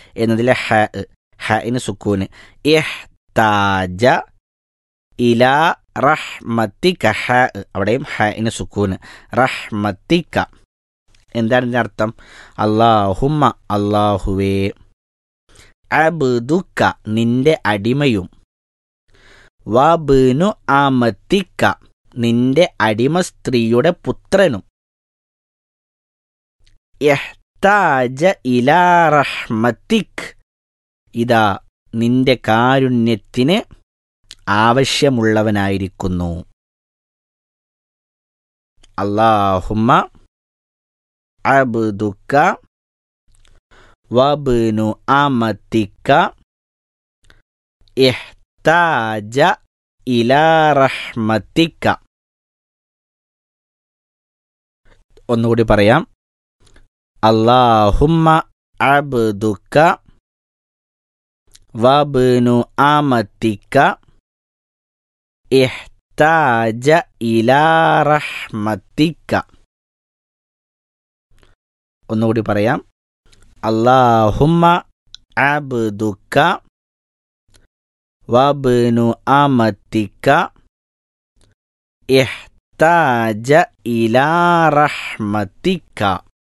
എന്നതിലെ ഹ ഹന് സുക്കൂന് ഇഹ്താജ ഇലാ റഹ്മത്തിക ഹ അവിടെയും ഹന് സുക്കൂന് റഹ്മത്തിക എന്താണ് ഇതിൻ്റെ അർത്ഥം അള്ളാഹുമ്മ അള്ളാഹുവേ അബ്ദുക്ക നിന്റെ അടിമയും വബിനു ആമത്തിക്ക നിന്റെ അടിമ സ്ത്രീയുടെ പുത്രനും യഹ്താജ ഇലാ റഹ്മത്തിക് ഇതാ നിന്റെ കാരുണ്യത്തിന് ആവശ്യമുള്ളവനായിരിക്കുന്നു അള്ളാഹുമ്മ അബ്ദുക്ക വബിനു ആമത്തിക്ക ഇഹ്താജ ഇലാ റഹ്മത്തിക്ക ഒന്നുകൂടി പറയാം അള്ളാഹുമ്മ അബ്ദുക്ക വബിനു ആമത്തിക്ക ഇഹ്താജ ഇലാ റഹ്മത്തിക്ക ഒന്നുകൂടി പറയാം അള്ളാഹുമ്മ അബ്ദുക്ക വബിനു ആമത്തിക്ക ഇഹ്താജ ഇലാ റഹ്മത്തിക്ക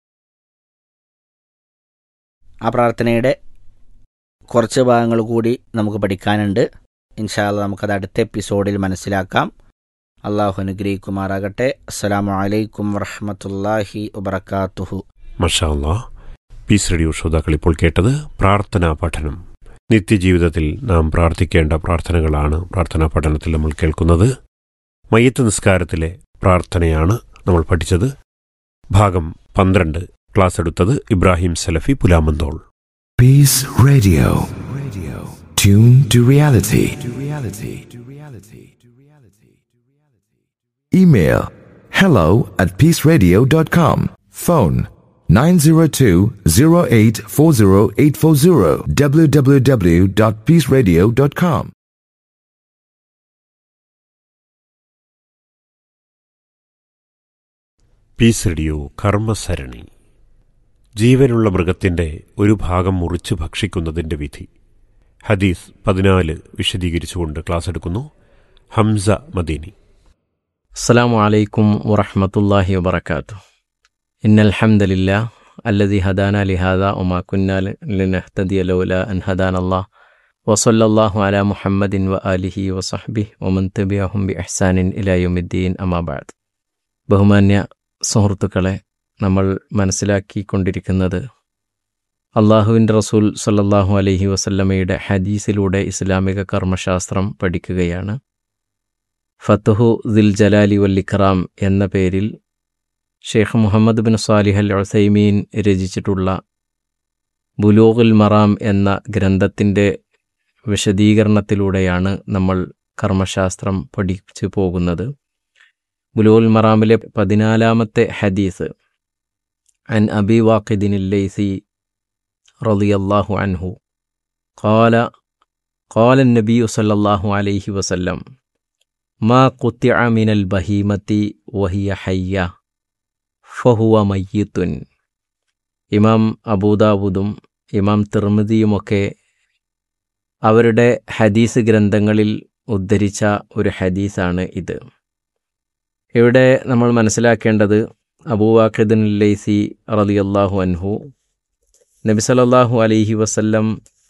ആ പ്രാർത്ഥനയുടെ കുറച്ച് ഭാഗങ്ങൾ കൂടി നമുക്ക് പഠിക്കാനുണ്ട് ഇൻഷാല്ല നമുക്കത് അടുത്ത എപ്പിസോഡിൽ മനസ്സിലാക്കാം അള്ളാഹു അനുഗ്രഹിക്കുമാറാകട്ടെ അസ്സലാമു അലൈക്കും വറഹമത്തല്ലാഹി വബർക്കാത്തുഹു മഷാല്ലാ പീസ് റേഡിയോ ശ്രോതാക്കൾ ഇപ്പോൾ കേട്ടത് പ്രാർത്ഥനാ പഠനം നിത്യജീവിതത്തിൽ നാം പ്രാർത്ഥിക്കേണ്ട പ്രാർത്ഥനകളാണ് പ്രാർത്ഥനാ പഠനത്തിൽ നമ്മൾ കേൾക്കുന്നത് മയ്യത്ത് നിസ്കാരത്തിലെ പ്രാർത്ഥനയാണ് നമ്മൾ പഠിച്ചത് ഭാഗം പന്ത്രണ്ട് ക്ലാസ് എടുത്തത് Ibrahim Salafi Pulamanthole Peace Radio. Radio. Tune to reality. To reality. To reality. To reality. Email hello at peaceradio.com. Phone 902-0840840 www.peaceradio.com. Peace radio കർമ്മസരണി ജീവനുള്ള മൃഗത്തിന്റെ ഒരു ഭാഗം മുറിച്ച് ഭക്ഷിക്കുന്നതിന്റെ വിധി ഹദീസ് പതിനാല് വിശദീകരിച്ചുകൊണ്ട് ക്ലാസ് എടുക്കുന്നു ഹംസ മദീനി السلام عليكم ورحمة الله وبركاته إن الحمد لله الذي هدانا لهذا وما كنا لنهتدي لولا أن هدانا الله وصلى الله على محمد وآله وصحبه ومن تبعهم بإحسان إلى يوم الدين أما بعد ബഹുമാന്യ സുഹൃത്തുക്കളെ നമ്മൾ മനസ്സിലാക്കിക്കൊണ്ടിരിക്കുന്നത് അള്ളാഹുവിൻ്റെ റസൂൽ സല്ലല്ലാഹു അലൈഹി വസല്ലമയുടെ ഹദീസിലൂടെ ഇസ്ലാമിക കർമ്മശാസ്ത്രം പഠിക്കുകയാണ് ഫത്തുഹു ദിൽ ജലാലി വല്ലിഖറാം എന്ന പേരിൽ Sheikh Muhammad bin Salih al Uthaymeen രചിച്ചിട്ടുള്ള ബുലൂഗുൽ മറാം എന്ന ഗ്രന്ഥത്തിൻ്റെ വിശദീകരണത്തിലൂടെയാണ് നമ്മൾ കർമ്മശാസ്ത്രം പഠിച്ചു പോകുന്നത് ബുലൂഗുൽ മറാമിലെ പതിനാലാമത്തെ ഹദീസ് അൻ അബി വാഖിദിൻ ലൈസി റളിയല്ലാഹു അൻഹു قال قال النبي صلى الله عليه وسلم ما قطع من البهيمة وهي حية ഫഹുവ മയ്യത്തുൻ ഇമാം അബൂദാബുദും ഇമാം തിർമിതിയുമൊക്കെ അവരുടെ ഹദീസ് ഗ്രന്ഥങ്ങളിൽ ഉദ്ധരിച്ച ഒരു ഹദീസാണ് ഇത് ഇവിടെ നമ്മൾ മനസ്സിലാക്കേണ്ടത് അബൂവാഖിദുൻ ലൈസി റളിയല്ലാഹു അൻഹു നബി സല്ലല്ലാഹു അലൈഹി വസല്ലം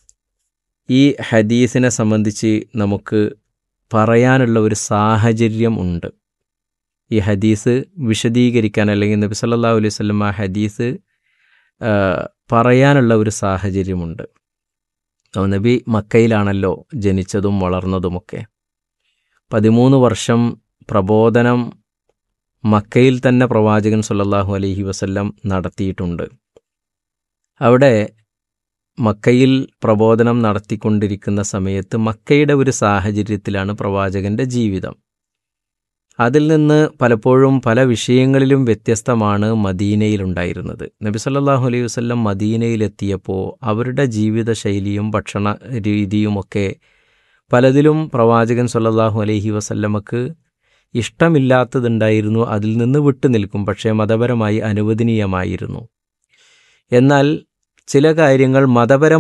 ഈ ഹദീസിനെ സംബന്ധിച്ച് നമുക്ക് പറയാനുള്ള ഒരു സാഹചര്യം ഉണ്ട് ഈ ഹദീസ് വിശദീകരിക്കാൻ അല്ലെങ്കിൽ നബി സല്ലല്ലാഹു അലൈഹി വസല്ലം ആ ഹദീസ് ആ, പറയാനുള്ള ഒരു സാഹചര്യമുണ്ട് അപ്പോൾ നബി മക്കയിലാണല്ലോ ജനിച്ചതും വളർന്നതുമൊക്കെ പതിമൂന്ന് വർഷം പ്രബോധനം മക്കയിൽ തന്നെ പ്രവാചകൻ സല്ലല്ലാഹു അലൈഹി വസല്ലം നടത്തിയിട്ടുണ്ട് അവിടെ മക്കയിൽ പ്രബോധനം നടത്തിക്കൊണ്ടിരിക്കുന്ന സമയത്ത് മക്കയുടെ ഒരു സാഹചര്യത്തിലാണ് പ്രവാചകന്റെ ജീവിതം അതിൽ നിന്ന് പലപ്പോഴും പല വിഷയങ്ങളിലും വ്യത്യസ്തമാണ് മദീനയിലുണ്ടായിരുന്നത് നബി സല്ലല്ലാഹു അലൈഹി വസല്ലം മദീനയിലെത്തിയപ്പോൾ അവരുടെ ജീവിതശൈലിയും ഭക്ഷണ രീതിയുമൊക്കെ പലതിലും പ്രവാചകൻ സല്ലല്ലാഹു അലൈഹി വസല്ലമക്ക് ഇഷ്ടമില്ലാത്തതുണ്ടായിരുന്നു അതിൽ നിന്ന് വിട്ടു നിൽക്കും പക്ഷേ മതപരമായി അനുവദനീയമായിരുന്നു എന്നാൽ ചില കാര്യങ്ങൾ മതപരം